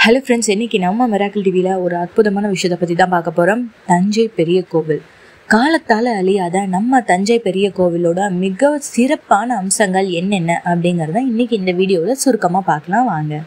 hello friends இன்னைக்கு நம்ம miracle டிவியில் ஒரு அற்புதமான விஷயத்தை பற்றி தான் பார்க்க போகிறோம் தஞ்சை பெரிய கோவில் காலத்தால் அழியாத நம்ம தஞ்சை பெரிய கோவிலோட மிக சிறப்பான அம்சங்கள் என்னென்ன அப்படிங்கிறத இன்னைக்கு இந்த வீடியோவில் சுருக்கமாக பார்க்கலாம் வாங்க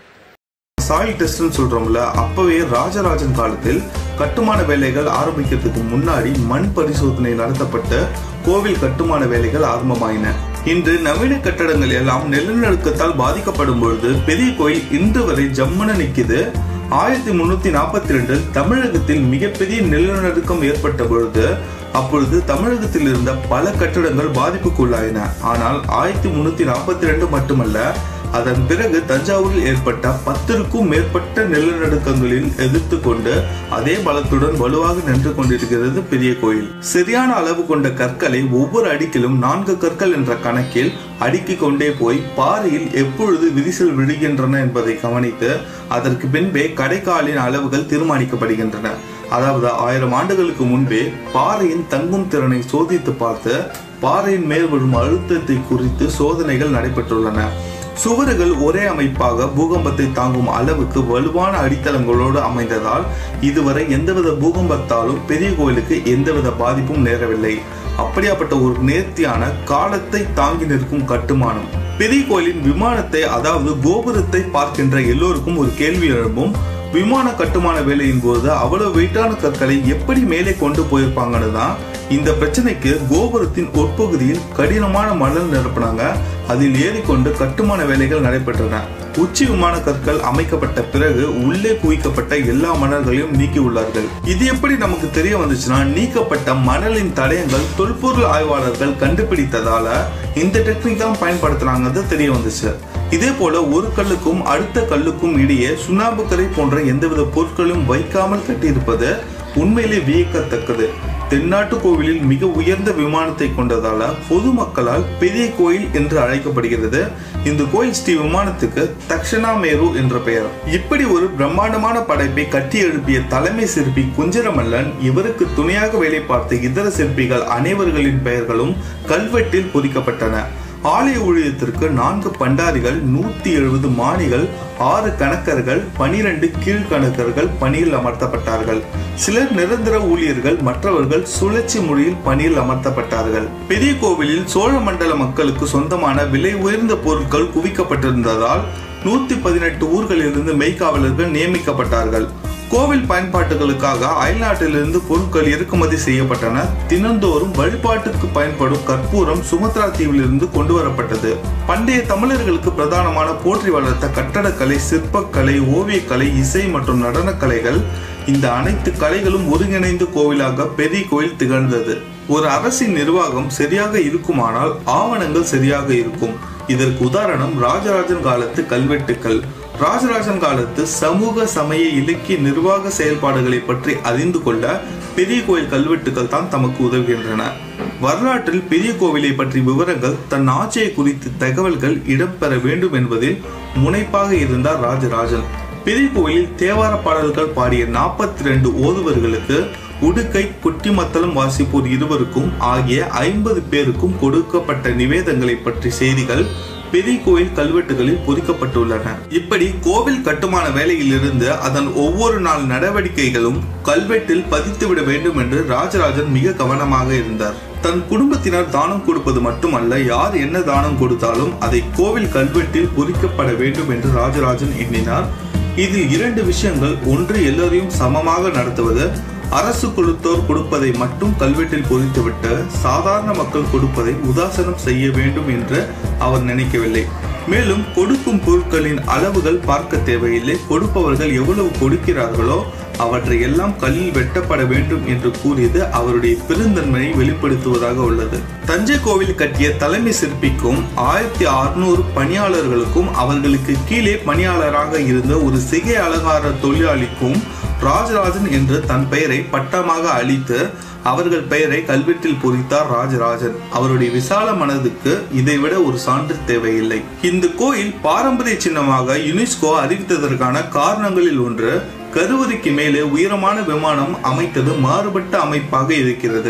சாயில் டெஸ்ட்னு சொல்றோம்ல அப்பவே ராஜராஜன் காலத்தில் கட்டுமான வேலைகள் ஆரம்பிக்கிறதுக்கு முன்னாடி மண் பரிசோதனை நடத்தப்பட்ட கோவில் கட்டுமான வேலைகள் ஆரம்பமாயின இன்று நவீன கட்டடங்கள் எல்லாம் நிலநடுக்கத்தால் பாதிக்கப்படும் பொழுது பெரிய கோயில் இன்று வரை ஜம்முன நிக்குது ஆயிரத்தி முன்னூத்தி நாற்பத்தி ரெண்டில் தமிழகத்தில் மிகப்பெரிய நிலநடுக்கம் ஏற்பட்ட பொழுது அப்பொழுது தமிழகத்தில் இருந்த பல கட்டடங்கள் பாதிப்புக்குள்ளாயின ஆனால் ஆயிரத்தி முன்னூத்தி நாற்பத்தி ரெண்டு மட்டுமல்ல அதன் பிறகு தஞ்சாவூரில் ஏற்பட்ட பத்திற்கும் மேற்பட்ட நிலநடுக்கங்களில் எதிர்த்து கொண்டு அதே பலத்துடன் வலுவாக நின்று கொண்டிருக்கிறது பெரிய கோயில் சரியான அளவு கொண்ட கற்களை ஒவ்வொரு அடிக்கிலும் நான்கு கற்கள் என்ற கணக்கில் அடுக்கி கொண்டே போய் பாறையில் எப்பொழுது விரிசல் விழுகின்றன என்பதை கவனித்து அதற்கு பின்பே கடைக்காலின் அளவுகள் தீர்மானிக்கப்படுகின்றன அதாவது ஆயிரம் ஆண்டுகளுக்கு முன்பே பாறையின் தங்கும் திறனை சோதித்து பார்த்து பாறையின் மேல் விழும் அழுத்தத்தை குறித்து சோதனைகள் நடைபெற்றுள்ளன சுவறுகள் ஒரே அமைப்பாக பூகம்பத்தை தாங்கும் அளவுக்கு வலுவான அடித்தளங்களோடு அமைந்ததால் இதுவரை எந்தவித பூகம்பத்தாலும் பெரிய கோயிலுக்கு எந்தவித பாதிப்பும் நேரவில்லை அப்படியாப்பட்ட ஒரு நேர்த்தியான காலத்தை தாங்கி நிற்கும் கட்டுமானம் பெரிய கோயிலின் விமானத்தை அதாவது கோபுரத்தை பார்க்கின்ற எல்லோருக்கும் ஒரு கேள்வி எழும்பும் விமான கட்டுமான வேலையின் போது அவ்வளவு வெயிட்டான கற்களை எப்படி மேலே கொண்டு போயிருப்பாங்கன்னு தான் இந்த பிரச்சனைக்கு கோபுரத்தின் உட்பகுதியில் கடினமான மணல் நிரப்பினாங்க அதில் ஏறிக்கொண்டு கட்டுமான வேலைகள் நடைபெற்றன உச்சி விமான கற்கள் அமைக்கப்பட்ட பிறகு உள்ளே குவிக்கப்பட்ட எல்லா மணல்களையும் நீக்கி உள்ளார்கள் இது எப்படி நமக்கு தெரிய வந்துச்சுன்னா நீக்கப்பட்ட மணலின் தடயங்கள் தொல்பொருள் ஆய்வாளர்கள் கண்டுபிடித்ததால இந்த டெக்னிக் தான் பயன்படுத்துறாங்கிறது தெரிய வந்துச்சு இதே போல ஒரு கல்லுக்கும் அடுத்த கல்லுக்கும் இடையே சுண்ணாம்பு கரை போன்ற எந்தவித பொருட்களும் வைக்காமல் கட்டியிருப்பது உண்மையிலே வியக்கத்தக்கது தென்னாட்டு கோவிலில் மிக உயர்ந்த விமானத்தை கொண்டதால பொதுமக்களால் பெரிய கோயில் என்று அழைக்கப்படுகிறது இந்த கோயில் ஸ்ரீ விமானத்துக்கு தக்ஷணாமேரு என்ற பெயர் இப்படி ஒரு பிரம்மாண்டமான படைப்பை கட்டி எழுப்பிய தலைமை சிற்பி குஞ்சரமல்லன் இவருக்கு துணையாக வேலை பார்த்த இதர சிற்பிகள் அனைவர்களின் பெயர்களும் கல்வெட்டில் பொறிக்கப்பட்டன ஆலய ஊழியத்திற்கு நான்கு பண்டாரிகள் நூத்தி எழுபது மாணிகள் ஆறு கணக்கர்கள் பனிரெண்டு கீழ்கணக்கர்கள் பணியில் அமர்த்தப்பட்டார்கள் சிலர் நிரந்தர ஊழியர்கள் மற்றவர்கள் சுழற்சி முறையில் பணியில் அமர்த்தப்பட்டார்கள் பெரிய கோவிலில் சோழ மண்டல மக்களுக்கு சொந்தமான விலை உயர்ந்த பொருட்கள் குவிக்கப்பட்டிருந்ததால் நூத்தி பதினெட்டு ஊர்களிலிருந்து மெய்காவலர்கள் நியமிக்கப்பட்டார்கள் கோவில் பயன்பாட்டுகளுக்காக அயல்நாட்டிலிருந்து பொருட்கள் இறக்குமதி செய்யப்பட்டன தினந்தோறும் வழிபாட்டுக்கு பயன்படும் கற்பூரம் சுமத்ரா தீவிலிருந்து கொண்டு வரப்பட்டது பண்டைய தமிழர்களுக்கு பிரதானமான போற்றி வளர்த்த கட்டடக்கலை சிற்பக்கலை ஓவியக்கலை இசை மற்றும் நடனக்கலைகள் இந்த அனைத்து கலைகளும் ஒருங்கிணைந்த கோவிலாக பெரிய கோயில் திகழ்ந்தது ஒரு அரசின் நிர்வாகம் சரியாக இருக்குமானால் ஆவணங்கள் சரியாக இருக்கும் இதற்கு உதாரணம் ராஜராஜன் காலத்து கல்வெட்டுக்கள் ராஜராஜன் காலத்து சமூக சமய இலக்கிய நிர்வாக செயல்பாடுகளை பற்றி அறிந்து கொள்ள பெரிய கோயில் கல்வெட்டுகள் தான் தமக்கு உதவுகின்றன வரலாற்றில் பெரிய கோவிலை பற்றி விவரங்கள் தன் ஆட்சியை குறித்து தகவல்கள் இடம்பெற வேண்டும் என்பதில் முனைப்பாக இருந்தார் ராஜராஜன் பெரிய கோவிலில் தேவார பாடல்கள் பாடிய நாற்பத்தி ரெண்டு ஓதுவர்களுக்கு உடுக்கை குட்டிமத்தளம் வாசிப்போர் இருவருக்கும் ஆகிய ஐம்பது பேருக்கும் கொடுக்கப்பட்ட நிவேதங்களை பற்றி செய்திகள் பெரிய கோயில் கல்வெட்டுகளில் பொறிக்கப்பட்டுள்ளன இப்படி கோவில் கட்டுமான வேலையில் இருந்து அதன் ஒவ்வொரு நாள் நடவடிக்கைகளும் கல்வெட்டில் பதித்துவிட வேண்டும் என்று ராஜராஜன் மிக கவனமாக இருந்தார் தன் குடும்பத்தினர் தானம் கொடுப்பது மட்டுமல்ல யார் என்ன தானம் கொடுத்தாலும் அதை கோவில் கல்வெட்டில் பொறிக்கப்பட வேண்டும் என்று ராஜராஜன் எண்ணினார் இதில் இரண்டு விஷயங்கள் ஒன்று எல்லோரையும் சமமாக நடத்துவது அரசு கொடுத்தோர் கொடுப்பதை மட்டும் கல்வெட்டில் பொறித்துவிட்டு சாதாரண மக்கள் கொடுப்பதை உதாசனம் செய்ய வேண்டும் என்று அவர் நினைக்கவில்லை மேலும் கொடுக்கும் பொருட்களின் அளவுகள் பார்க்க தேவையில்லை கொடுப்பவர்கள் எவ்வளவு கொடுக்கிறார்களோ அவற்றை எல்லாம் கல்லில் வெட்டப்பட வேண்டும் என்று கூறியது அவருடைய பெருந்தன்மையை வெளிப்படுத்துவதாக உள்ளது தஞ்சை கோவில் கட்டிய தலைமை சிற்பிக்கும் ஆயிரத்தி அறுநூறு பணியாளர்களுக்கும் அவர்களுக்கு கீழே பணியாளராக இருந்த ஒரு சிகை அலங்கார தொழிலாளிக்கும் ராஜராஜன் என்று தன் பெயரை பட்டமாக அளித்து அவர்கள் பெயரை கல்வெட்டில் பொறித்தார் ராஜராஜன் அவருடைய விசால மனதுக்கு இதைவிட ஒரு சான்று தேவையில்லை இந்த கோயில் பாரம்பரிய சின்னமாக யுனெஸ்கோ அறிவித்ததற்கான காரணங்களில் ஒன்று கருவறைக்கு மேலே உயரமான விமானம் அமைத்தது மாறுபட்ட அமைப்பாக இருக்கிறது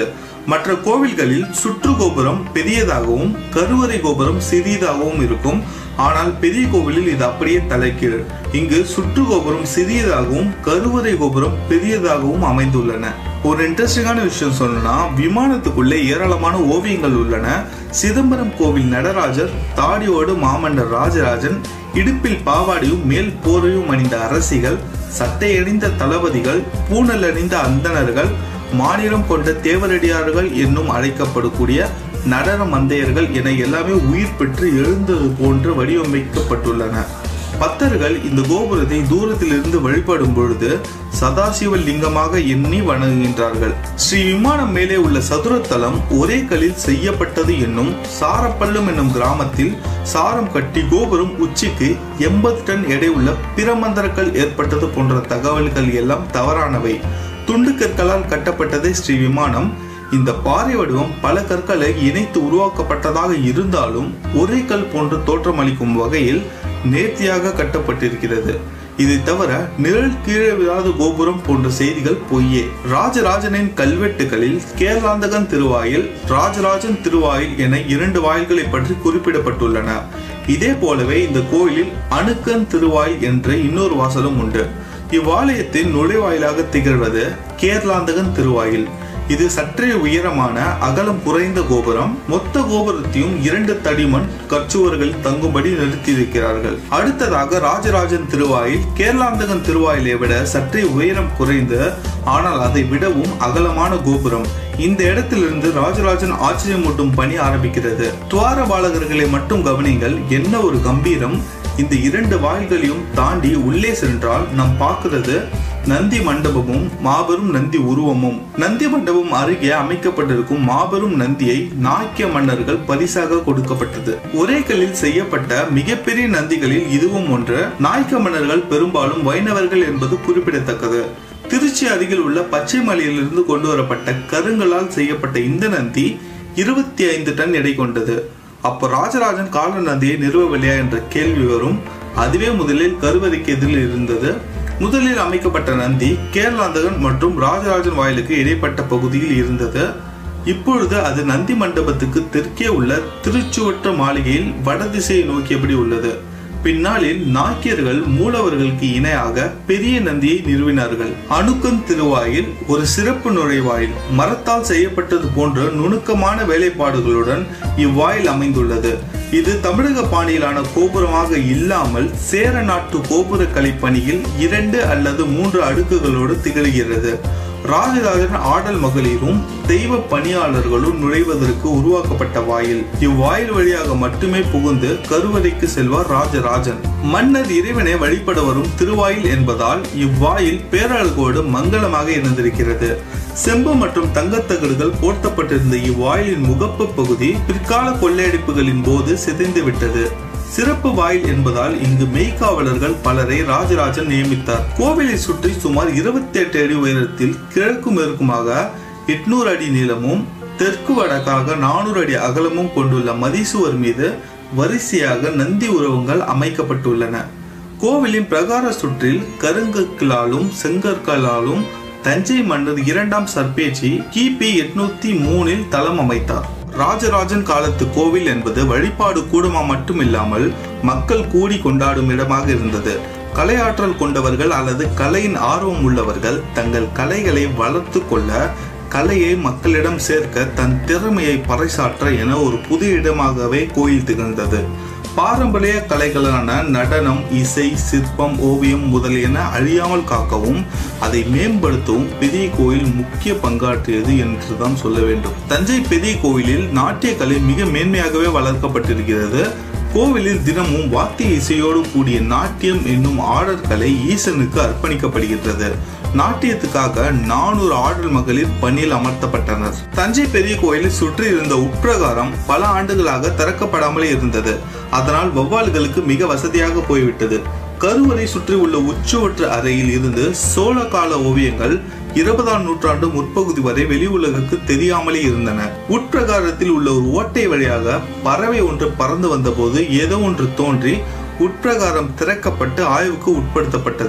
மற்ற கோவில்களில் சுற்று கோபுரம் பெரியதாகவும் கருவறை கோபுரம் சிறியதாகவும் இருக்கும் ஆனால் பெரிய கோவிலில் இது அப்படியே தலைக்கீழ் இங்கு சுற்று கோபுரம் சிறியதாகவும் கருவறை கோபுரம் பெரியதாகவும் அமைந்துள்ளன ஒரு இன்ட்ரெஸ்டிங்கான விஷயம் சொல்லணும்னா விமானத்துக்குள்ளே ஏராளமான ஓவியங்கள் உள்ளன சிதம்பரம் கோவில் நடராஜர் தாடியோடு மாமன்னர் ராஜராஜன் இடுப்பில் பாவாடியும் மேல் போரையும் அணிந்த அரசிகள் சட்டை அணிந்த தளபதிகள் பூணல் அணிந்த அந்தணர்கள் மாநிலம் கொண்ட தேவரடியார்கள் என்னும் அழைக்கப்படக்கூடிய நடன மந்தையர்கள் என எல்லாமே உயிர் பெற்று எழுந்தது போன்று வடிவமைக்கப்பட்டுள்ளன பக்தர்கள் இந்த கோபுரத்தை தூரத்திலிருந்து வழிபடும் பொழுது சதாசிவ லிங்கமாக எண்ணி வணங்குகின்றார்கள் ஸ்ரீ விமானம் மேலே உள்ள சதுரத்தலம் ஒரே கல்லில் செய்யப்பட்டது என்னும் சாரப்பள்ளம் என்னும் கிராமத்தில் சாரம் கட்டி கோபுரம் உச்சிக்கு எண்பது டன் எடை உள்ள பிரமந்தரக்கல் ஏற்பட்டது போன்ற தகவல்கள் எல்லாம் தவறானவை துண்டு கற்களால் கட்டப்பட்டதே ஸ்ரீ விமானம் இந்த பாறை வடிவம் பல கற்களை இணைத்து உருவாக்கப்பட்டதாக இருந்தாலும் ஒரே கல் போன்று தோற்றமளிக்கும் வகையில் நேர்த்தியாக கட்டப்பட்டிருக்கிறது இதை தவிர நிழல் கீழே விழாத கோபுரம் போன்ற செய்திகள் பொய்யே ராஜராஜனின் கல்வெட்டுகளில் கேரளாந்தகன் திருவாயில் ராஜராஜன் திருவாயில் என இரண்டு வாயில்களை பற்றி குறிப்பிடப்பட்டுள்ளன இதே போலவே இந்த கோயிலில் அணுக்கன் திருவாயில் என்ற இன்னொரு வாசலும் உண்டு இவ்வாலயத்தின் நுழைவாயிலாக திகழ்வது கேரளாந்தகன் திருவாயில் இது சற்றே உயரமான அகலம் குறைந்த கோபுரம் மொத்த கோபுரத்தையும் இரண்டு தடிமண் கற்சுவர்கள் தங்கும்படி நிறுத்தியிருக்கிறார்கள் அடுத்ததாக ராஜராஜன் திருவாயில் கேரளாந்தகன் திருவாயிலை விட சற்றே உயரம் குறைந்து ஆனால் அதை விடவும் அகலமான கோபுரம் இந்த இடத்திலிருந்து ராஜராஜன் ஆச்சரியமூட்டும் பணி ஆரம்பிக்கிறது துவார பாலகர்களை மட்டும் கவனிங்கள் என்ன ஒரு கம்பீரம் இந்த இரண்டு வாயில்களையும் தாண்டி உள்ளே சென்றால் நாம் பார்க்கிறது நந்தி மண்டபமும் மாபெரும் நந்தி உருவமும் நந்தி மண்டபம் அருகே அமைக்கப்பட்டிருக்கும் மாபெரும் நந்தியை நாக்கிய மன்னர்கள் பரிசாக கொடுக்கப்பட்டது ஒரே கல்லில் செய்யப்பட்ட மிகப்பெரிய நந்திகளில் இதுவும் ஒன்று நாய்க்க மன்னர்கள் பெரும்பாலும் வைணவர்கள் என்பது குறிப்பிடத்தக்கது திருச்சி அருகில் உள்ள பச்சை மலையிலிருந்து கொண்டு வரப்பட்ட கருங்களால் செய்யப்பட்ட இந்த நந்தி இருபத்தி ஐந்து டன் எடை கொண்டது அப்போ ராஜராஜன் கால நந்தியை நிறுவவில்லையா என்ற கேள்வி வரும் அதுவே முதலில் கருவறைக்கு எதிரில் இருந்தது முதலில் அமைக்கப்பட்ட நந்தி கேரளாந்தகன் மற்றும் ராஜராஜன் வாயிலுக்கு இடைப்பட்ட பகுதியில் இருந்தது இப்பொழுது அது நந்தி மண்டபத்துக்கு தெற்கே உள்ள திருச்சுவற்ற மாளிகையில் வடதிசையை நோக்கியபடி உள்ளது பின்னாளில் நாக்கியர்கள் மூலவர்களுக்கு இணையாக பெரிய நந்தியை நிறுவினார்கள் அணுக்கன் திருவாயில் ஒரு சிறப்பு நுழைவாயில் மரத்தால் செய்யப்பட்டது போன்ற நுணுக்கமான வேலைப்பாடுகளுடன் இவ்வாயில் அமைந்துள்ளது இது தமிழக பாணியிலான கோபுரமாக இல்லாமல் சேர நாட்டு கோபுர கலைப்பணியில் இரண்டு அல்லது மூன்று அடுக்குகளோடு திகழ்கிறது ராஜராஜன் ஆடல் மகளிரும் தெய்வ பணியாளர்களும் நுழைவதற்கு உருவாக்கப்பட்ட வாயில் இவ்வாயில் வழியாக மட்டுமே புகுந்து கருவறைக்கு செல்வார் ராஜராஜன் மன்னர் இறைவனை வழிபட வரும் திருவாயில் என்பதால் இவ்வாயில் பேரழகோடு மங்களமாக இருந்திருக்கிறது செம்பு மற்றும் தங்கத்தகடுகள் போர்த்தப்பட்டிருந்த இவ்வாயிலின் முகப்பு பகுதி பிற்கால கொள்ளையடிப்புகளின் போது சிதைந்து விட்டது சிறப்பு வாயில் என்பதால் இங்கு மெய்காவலர்கள் பலரை ராஜராஜன் நியமித்தார் கோவிலை சுற்றி சுமார் இருபத்தி எட்டு அடி உயரத்தில் கிழக்கு மேற்குமாக எட்நூறு அடி நீளமும் தெற்கு வடக்காக நானூறு அடி அகலமும் கொண்டுள்ள மதிசுவர் மீது வரிசையாக நந்தி உருவங்கள் அமைக்கப்பட்டுள்ளன கோவிலின் பிரகார சுற்றில் கருங்கற்களாலும் செங்கற்களாலும் தஞ்சை மன்னர் இரண்டாம் சர்பேச்சி கிபி எட்நூத்தி மூணில் தளம் அமைத்தார் ராஜராஜன் காலத்து கோவில் என்பது வழிபாடு கூடமா மட்டுமில்லாமல் மக்கள் கூடி கொண்டாடும் இடமாக இருந்தது கலையாற்றல் கொண்டவர்கள் அல்லது கலையின் ஆர்வம் உள்ளவர்கள் தங்கள் கலைகளை வளர்த்து கொள்ள கலையை மக்களிடம் சேர்க்க தன் திறமையை பறைசாற்ற என ஒரு புது இடமாகவே கோயில் திகழ்ந்தது பாரம்பரிய கலைகளான நடனம் இசை சிற்பம் ஓவியம் முதலியன அழியாமல் காக்கவும் அதை மேம்படுத்தவும் பெரிய கோயில் முக்கிய பங்காற்றியது என்றுதான் சொல்ல வேண்டும் தஞ்சை பெரிய கோயிலில் நாட்டிய கலை மிக மேன்மையாகவே வளர்க்கப்பட்டிருக்கிறது கோவிலில் தினமும் வாத்திய இசையோடு கூடிய நாட்டியம் என்னும் ஆடற்கலை ஈசனுக்கு அர்ப்பணிக்கப்படுகின்றது நாட்டியத்துக்காக நானூறு ஆடல் மகளிர் பணியில் அமர்த்தப்பட்டனர் தஞ்சை பெரிய கோயிலை சுற்றி இருந்த உட்பிரகாரம் பல ஆண்டுகளாக திறக்கப்படாமலே இருந்தது அதனால் வௌவால்களுக்கு மிக வசதியாக போய்விட்டது கருவறை சுற்றி உள்ள உச்சுவற்ற அறையில் இருந்து சோழ கால ஓவியங்கள் இருபதாம் நூற்றாண்டு முற்பகுதி வரை வெளி உலகுக்கு தெரியாமலே இருந்தன உட்பிரகாரத்தில் உள்ள ஒரு ஓட்டை வழியாக பறவை ஒன்று பறந்து வந்தபோது ஏதோ ஒன்று தோன்றி உட்பிரகாரம் திறக்கப்பட்டு ஆய்வுக்கு உட்படுத்தப்பட்டது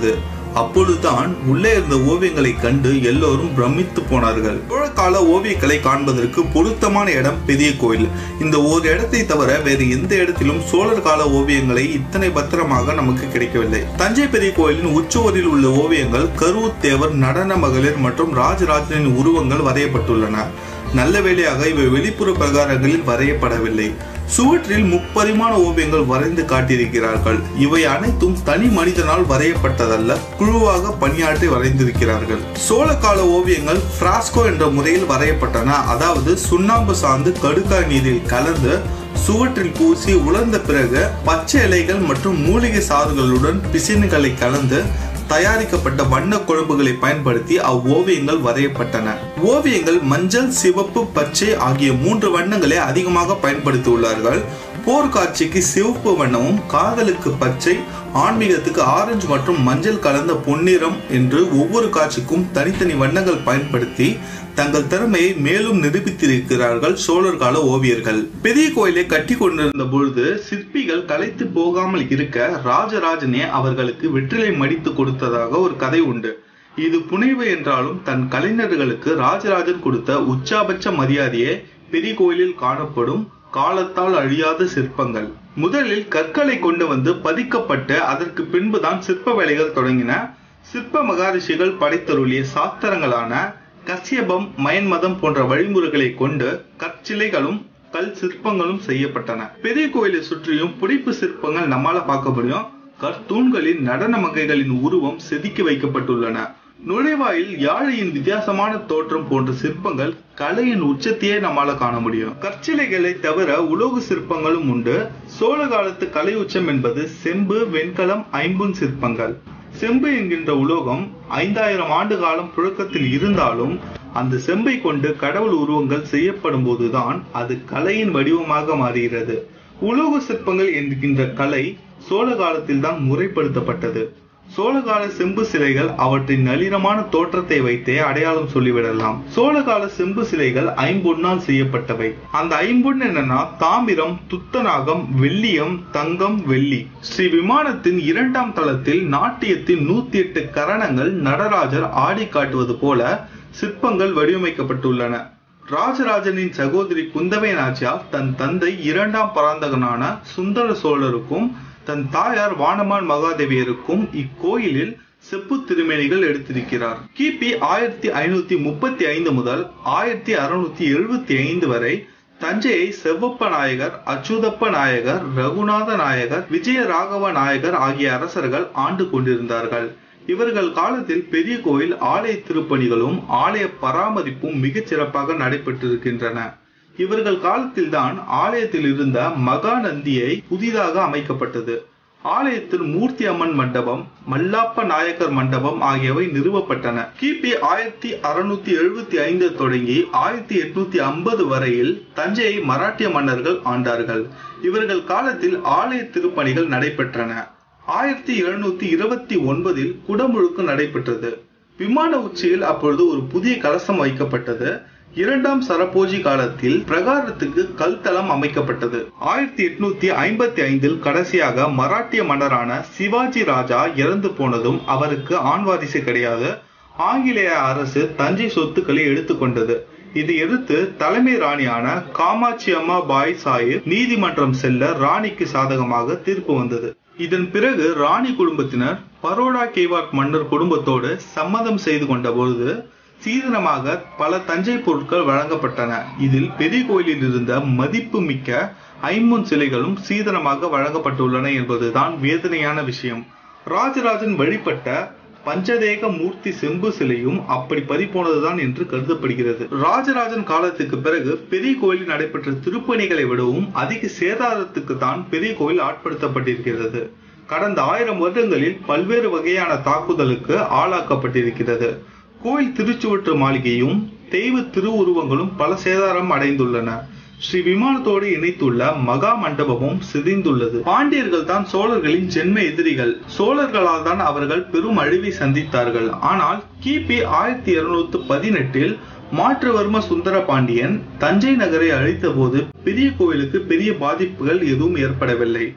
அப்பொழுதுதான் உள்ளே இருந்த ஓவியங்களை கண்டு எல்லோரும் பிரமித்து போனார்கள் சோழகால ஓவியக்கலை காண்பதற்கு பொருத்தமான இடம் பெரிய கோயில் இந்த ஒரு இடத்தை தவிர வேறு எந்த இடத்திலும் சோழர் கால ஓவியங்களை இத்தனை பத்திரமாக நமக்கு கிடைக்கவில்லை தஞ்சை பெரிய கோயிலின் உச்சுவரில் உள்ள ஓவியங்கள் கரூர் தேவர் நடன மகளிர் மற்றும் ராஜராஜனின் உருவங்கள் வரையப்பட்டுள்ளன நல்ல வேளையாக இவை வெளிப்புற பிரகாரங்களில் வரையப்படவில்லை சுவற்றில் முப்பரிமாண ஓவியங்கள் வரைந்து காட்டியிருக்கிறார்கள் இவை அனைத்தும் தனி மனிதனால் வரையப்பட்டதல்ல குழுவாக பணியாற்றி வரைந்திருக்கிறார்கள் சோழ கால ஓவியங்கள் பிராஸ்கோ என்ற முறையில் வரையப்பட்டன அதாவது சுண்ணாம்பு சார்ந்து கடுக்காய் நீரில் கலந்து சுவற்றில் பூசி உலர்ந்த பிறகு பச்சை இலைகள் மற்றும் மூலிகை சாறுகளுடன் பிசின்களை கலந்து தயாரிக்கப்பட்ட வண்ண கொழும்புகளை பயன்படுத்தி அவ்வோவியங்கள் வரையப்பட்டன ஓவியங்கள் மஞ்சள் சிவப்பு பச்சை ஆகிய மூன்று வண்ணங்களை அதிகமாக பயன்படுத்தியுள்ளார்கள் போர்க்காட்சிக்கு சிவப்பு வண்ணமும் காதலுக்கு பச்சை ஆன்மீகத்துக்கு ஆரஞ்சு மற்றும் மஞ்சள் கலந்த பொன்னிறம் என்று ஒவ்வொரு காட்சிக்கும் தனித்தனி வண்ணங்கள் பயன்படுத்தி தங்கள் திறமையை மேலும் நிரூபித்திருக்கிறார்கள் சோழர் கால ஓவியர்கள் பெரிய கோயிலை கட்டி கொண்டிருந்த பொழுது சிற்பிகள் கலைத்து போகாமல் இருக்க ராஜராஜனே அவர்களுக்கு வெற்றிலை மடித்து கொடுத்ததாக ஒரு கதை உண்டு இது புனைவு என்றாலும் தன் கலைஞர்களுக்கு ராஜராஜன் கொடுத்த உச்சாபட்ச மரியாதையே பெரிய கோயிலில் காணப்படும் காலத்தால் அழியாத சிற்பங்கள் முதலில் கற்களை கொண்டு வந்து பதிக்கப்பட்டு அதற்கு பின்புதான் சிற்ப வேலைகள் தொடங்கின சிற்ப மகாரிஷிகள் படைத்தருளிய சாஸ்திரங்களான கசியபம் மயன்மதம் போன்ற வழிமுறைகளை கொண்டு கற்சிலைகளும் கல் சிற்பங்களும் செய்யப்பட்டன பெரிய கோயிலை சுற்றியும் புடைப்பு சிற்பங்கள் நம்மால பார்க்க முடியும் கற்தூண்களின் நடன மகைகளின் உருவம் செதுக்கி வைக்கப்பட்டுள்ளன நுழைவாயில் யாழையின் வித்தியாசமான தோற்றம் போன்ற சிற்பங்கள் கலையின் உச்சத்தையே நம்மால காண முடியும் கற்சிலைகளை தவிர உலோக சிற்பங்களும் உண்டு சோழ காலத்து கலை உச்சம் என்பது செம்பு வெண்கலம் ஐம்பொன் சிற்பங்கள் செம்பு என்கின்ற உலோகம் ஐந்தாயிரம் ஆண்டு காலம் புழக்கத்தில் இருந்தாலும் அந்த செம்பை கொண்டு கடவுள் உருவங்கள் செய்யப்படும் போதுதான் அது கலையின் வடிவமாக மாறுகிறது உலோக சிற்பங்கள் என்கின்ற கலை சோழ காலத்தில் தான் முறைப்படுத்தப்பட்டது சோழகால செம்பு சிலைகள் அவற்றின் நளினமான தோற்றத்தை வைத்தே அடையாளம் சொல்லிவிடலாம் சோழகால செம்பு சிலைகள் ஐம்பொன்னால் செய்யப்பட்டவை அந்த ஐம்பொன் என்னன்னா தாமிரம் துத்தநாகம் வெள்ளியம் தங்கம் வெள்ளி ஸ்ரீ விமானத்தின் இரண்டாம் தளத்தில் நாட்டியத்தின் நூத்தி எட்டு கரணங்கள் நடராஜர் ஆடி காட்டுவது போல சிற்பங்கள் வடிவமைக்கப்பட்டுள்ளன ராஜராஜனின் சகோதரி குந்தவை நாச்சியார் தன் தந்தை இரண்டாம் பராந்தகனான சுந்தர சோழருக்கும் தன் தாயார் வானமான் மகாதேவியருக்கும் இக்கோயிலில் செப்பு திருமேனிகள் எடுத்திருக்கிறார் கிபி ஆயிரத்தி ஐநூத்தி முப்பத்தி ஐந்து முதல் ஆயிரத்தி அறுநூத்தி எழுபத்தி ஐந்து வரை தஞ்சையை செவ்வப்ப நாயகர் அச்சுதப்ப நாயகர் ரகுநாத நாயகர் விஜய ராகவ நாயகர் ஆகிய அரசர்கள் ஆண்டு கொண்டிருந்தார்கள் இவர்கள் காலத்தில் பெரிய கோயில் ஆலய திருப்பணிகளும் ஆலய பராமரிப்பும் மிகச் சிறப்பாக நடைபெற்றிருக்கின்றன இவர்கள் காலத்தில்தான் ஆலயத்தில் இருந்த மகாநந்தியை புதிதாக அமைக்கப்பட்டது ஆலயத்தில் மூர்த்தி அம்மன் மண்டபம் மல்லாப்ப நாயக்கர் மண்டபம் ஆகியவை நிறுவப்பட்டன கிபி ஆயிரத்தி அறுநூத்தி எழுபத்தி ஐந்து தொடங்கி ஆயிரத்தி எட்நூத்தி ஐம்பது வரையில் தஞ்சையை மராட்டிய மன்னர்கள் ஆண்டார்கள் இவர்கள் காலத்தில் ஆலய திருப்பணிகள் நடைபெற்றன ஆயிரத்தி எழுநூத்தி இருபத்தி ஒன்பதில் குடமுழுக்கு நடைபெற்றது விமான உச்சியில் அப்பொழுது ஒரு புதிய கலசம் வைக்கப்பட்டது இரண்டாம் சரபோஜி காலத்தில் பிரகாரத்துக்கு கல்தளம் அமைக்கப்பட்டது ஆயிரத்தி எட்நூத்தி ஐம்பத்தி ஐந்தில் கடைசியாக மராட்டிய மன்னரான சிவாஜி ராஜா இறந்து போனதும் அவருக்கு ஆண் வாரிசு கிடையாது ஆங்கிலேய அரசு தஞ்சை சொத்துக்களை எடுத்துக்கொண்டது இது எதிர்த்து தலைமை ராணியான காமாட்சி அம்மா பாய் சாஹிப் நீதிமன்றம் செல்ல ராணிக்கு சாதகமாக தீர்ப்பு வந்தது இதன் பிறகு ராணி குடும்பத்தினர் பரோடா கேவாட் மன்னர் குடும்பத்தோடு சம்மதம் செய்து கொண்ட பொழுது சீதனமாக பல தஞ்சை பொருட்கள் வழங்கப்பட்டன இதில் பெரிய கோயிலில் இருந்த மதிப்பு மிக்க ஐம்பொன் சிலைகளும் சீதனமாக வழங்கப்பட்டுள்ளன என்பதுதான் வேதனையான விஷயம் ராஜராஜன் வழிபட்ட பஞ்சதேக மூர்த்தி செம்பு சிலையும் அப்படி பறிபோனதுதான் என்று கருதப்படுகிறது ராஜராஜன் காலத்துக்கு பிறகு பெரிய கோயிலில் நடைபெற்ற திருப்பணிகளை விடவும் அதிக சேதாரத்துக்கு தான் பெரிய கோயில் ஆட்படுத்தப்பட்டிருக்கிறது கடந்த ஆயிரம் வருடங்களில் பல்வேறு வகையான தாக்குதலுக்கு ஆளாக்கப்பட்டிருக்கிறது கோயில் திருச்சுவற்று மாளிகையும் தெய்வ திருவுருவங்களும் பல சேதாரம் அடைந்துள்ளன ஸ்ரீ விமானத்தோடு இணைத்துள்ள மகா மண்டபமும் சிதைந்துள்ளது பாண்டியர்கள் தான் சோழர்களின் ஜென்ம எதிரிகள் சோழர்களால் தான் அவர்கள் பெரும் அழிவை சந்தித்தார்கள் ஆனால் கிபி ஆயிரத்தி இருநூத்தி பதினெட்டில் மாற்றுவர்ம சுந்தர பாண்டியன் தஞ்சை நகரை அழித்த போது பெரிய கோவிலுக்கு பெரிய பாதிப்புகள் எதுவும் ஏற்படவில்லை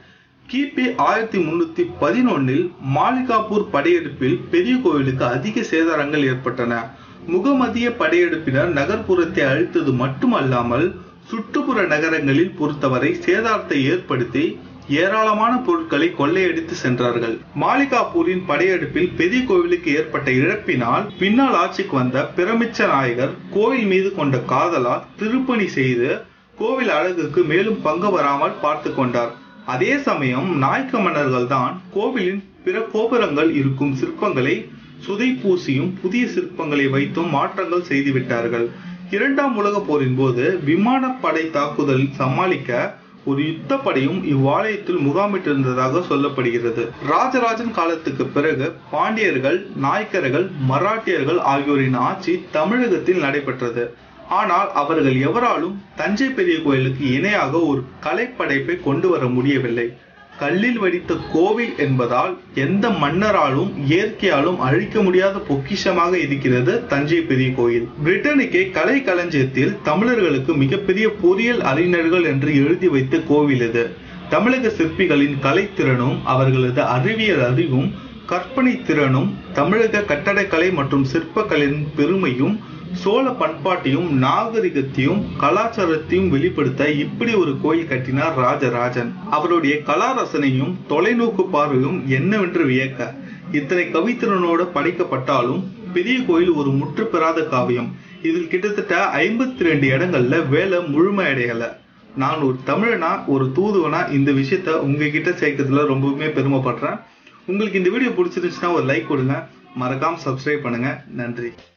கிபி ஆயிரத்தி முன்னூத்தி பதினொன்னில் மாலிகாப்பூர் படையெடுப்பில் பெரிய கோவிலுக்கு அதிக சேதாரங்கள் ஏற்பட்டன முகமதிய படையெடுப்பினர் நகர்ப்புறத்தை அழித்தது மட்டுமல்லாமல் சுற்றுப்புற நகரங்களில் பொறுத்தவரை சேதாரத்தை ஏற்படுத்தி ஏராளமான பொருட்களை கொள்ளையடித்து சென்றார்கள் மாலிகாப்பூரின் படையெடுப்பில் பெரிய கோவிலுக்கு ஏற்பட்ட இழப்பினால் பின்னால் ஆட்சிக்கு வந்த பிரமிச்ச நாயகர் கோவில் மீது கொண்ட காதலால் திருப்பணி செய்து கோவில் அழகுக்கு மேலும் பங்கு வராமல் பார்த்து கொண்டார் அதே சமயம் நாயக்க மன்னர்கள் தான் கோவிலின் பிற கோபுரங்கள் இருக்கும் சிற்பங்களை சுதை பூசியும் புதிய சிற்பங்களை வைத்தும் மாற்றங்கள் செய்துவிட்டார்கள் இரண்டாம் உலக போரின் போது விமானப்படை தாக்குதல் சமாளிக்க ஒரு யுத்தப்படையும் இவ்வாலயத்தில் முகாமிட்டிருந்ததாக சொல்லப்படுகிறது ராஜராஜன் காலத்துக்கு பிறகு பாண்டியர்கள் நாயக்கர்கள் மராட்டியர்கள் ஆகியோரின் ஆட்சி தமிழகத்தில் நடைபெற்றது ஆனால் அவர்கள் எவராலும் தஞ்சை பெரிய கோயிலுக்கு இணையாக ஒரு கலைப்படைப்பை கொண்டு வர முடியவில்லை கல்லில் வடித்த கோவில் என்பதால் எந்த மன்னராலும் இயற்கையாலும் அழிக்க முடியாத பொக்கிஷமாக இருக்கிறது தஞ்சை பெரிய கோயில் பிரிட்டனுக்கே கலை களஞ்சியத்தில் தமிழர்களுக்கு மிகப்பெரிய பொறியியல் அறிஞர்கள் என்று எழுதி வைத்த கோவில் இது தமிழக சிற்பிகளின் கலைத்திறனும் அவர்களது அறிவியல் அறிவும் கற்பனை திறனும் தமிழக கட்டடக்கலை மற்றும் சிற்பக்கலையின் பெருமையும் சோழ பண்பாட்டையும் நாகரிகத்தையும் கலாச்சாரத்தையும் வெளிப்படுத்த இப்படி ஒரு கோயில் கட்டினார் ராஜராஜன் அவருடைய கலாரசனையும் தொலைநோக்கு பார்வையும் என்னவென்று வியக்க இத்தனை கவித்திறனோடு படைக்கப்பட்டாலும் பெரிய கோயில் ஒரு முற்று பெறாத காவியம் இதில் கிட்டத்தட்ட ஐம்பத்தி ரெண்டு இடங்கள்ல வேலை முழுமையடையல நான் ஒரு தமிழனா ஒரு தூதுவனா இந்த விஷயத்த உங்ககிட்ட சேர்க்கறதுல ரொம்பவுமே பெருமைப்படுறேன் உங்களுக்கு இந்த வீடியோ பிடிச்சிருந்துச்சுன்னா ஒரு லைக் கொடுங்க மறக்காம சப்ஸ்கிரைப் பண்ணுங்க நன்றி